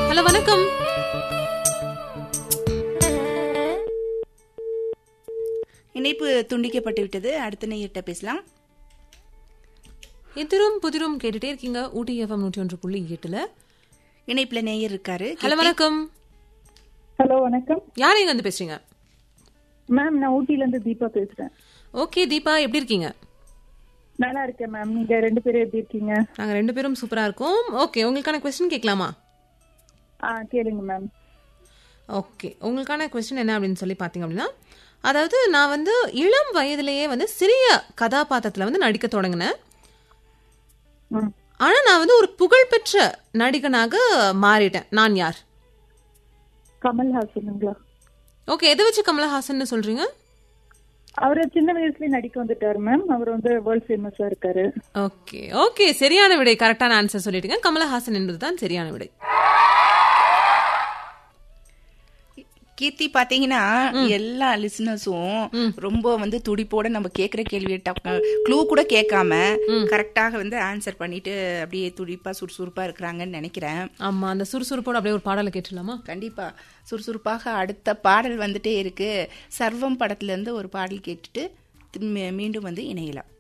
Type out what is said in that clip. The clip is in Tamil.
ஹலோ வணக்கம் இணைப்பு துண்டிக்கப்பட்டு விட்டது அடுத்த நேயர்கிட்ட பேசலாம் எதிரும் புதிரும் கேட்டுட்டே இருக்கீங்க ஊட்டி எஃப்எம் நூற்றி ஒன்று புள்ளி எட்டுல இணைப்புல நேயர் இருக்காரு ஹலோ வணக்கம் ஹலோ வணக்கம் யார் எங்க வந்து பேசுறீங்க மேம் நான் ஊட்டில இருந்து தீபா பேசுறேன் ஓகே தீபா எப்படி இருக்கீங்க நல்லா இருக்கேன் மேம் நீங்க ரெண்டு பேரும் எப்படி இருக்கீங்க நாங்க ரெண்டு பேரும் சூப்பரா இருக்கோம் ஓகே உங்களுக்கான கொஸ்டின் கேட்கலாமா ஆ கேளுங்க மேம் ஓகே உங்களுக்கான கொஸ்டின் என்ன அப்படின்னு சொல்லி பார்த்தீங்க அப்படின்னா அதாவது நான் வந்து இளம் வயதிலேயே வந்து சிறிய கதாபாத்திரத்தில் வந்து நடிக்க தொடங்கினேன் ம். ஆனா நான் வந்து ஒரு புகழ்பெற்ற நடிகனாக மாறிட்டேன் நான் யார் கமல்ஹாசனுங்களா ஓகே எதை வச்சு கமலஹாசன் சொல்றீங்க அவரு சின்ன வயசுலயே நடிக்க வந்துட்டாரு மேம் அவர் வந்து வேர்ல்ட் ஃபேமஸா இருக்காரு ஓகே ஓகே சரியான விடை கரெக்டான ஆன்சர் சொல்லிட்டீங்க கமலஹாசன் என்பதுதான் சரியான விடை கீர்த்தி பாத்தீங்கன்னா எல்லா லிசனர்ஸும் ரொம்ப வந்து துடிப்போட நம்ம கேக்குற கேள்வியை க்ளூ கூட கேட்காம கரெக்டாக வந்து ஆன்சர் பண்ணிட்டு அப்படியே துடிப்பா சுறுசுறுப்பா இருக்கிறாங்கன்னு நினைக்கிறேன் ஆமா அந்த சுறுசுறுப்போட அப்படியே ஒரு பாடலை கேட்டுடலாமா கண்டிப்பா சுறுசுறுப்பாக அடுத்த பாடல் வந்துட்டே இருக்கு சர்வம் படத்துல இருந்து ஒரு பாடல் கேட்டுட்டு மீ- மீண்டும் வந்து இணையலாம்